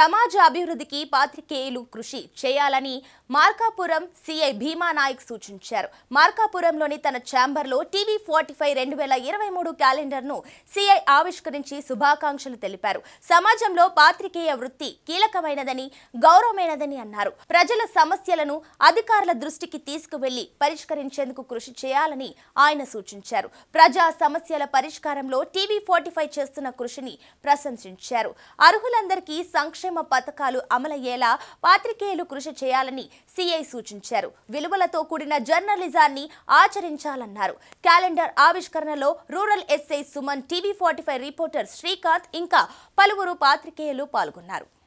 సమాజ అభివృద్ధికి పాత్రికేయులు కృషి చేయాలని మార్కాపురం సిఐ భీమా నాయక్ సూచించారు మార్కాపురంలోని తన ఛాంబర్లో టీవీ ఫార్టీ ఫైవ్ రెండు వేల ఇరవై మూడు క్యాలెండర్ను సిఐ ఆవిష్కరించి శుభాకాంక్షలు తెలిపారు సమాజంలో పాత్రికేయ వృత్తి కీలకమైనదని గౌరవమైనదని అన్నారు ప్రజల సమస్యలను అధికారుల దృష్టికి తీసుకువెళ్లి పరిష్కరించేందుకు కృషి చేయాలని ఆయన సూచించారు ప్రజా సమస్యల పరిష్కారంలో టీవీ ఫార్టీ ఫైవ్ చేస్తున్న కృషిని ప్రశంసించారు అర్హులందరికీ సంక్షేమ పథకాలు అమలయ్యేలా పాత్రికేయులు కృషి చేయాలని సిఐ సూచించారు విలువలతో కూడిన జర్నలిజాన్ని ఆచరించాలన్నారు క్యాలెండర్ ఆవిష్కరణలో rural SI Suman TV forty five reporter Srikanth ఇంకా పలువురు పాత్రికేయులు పాల్గొన్నారు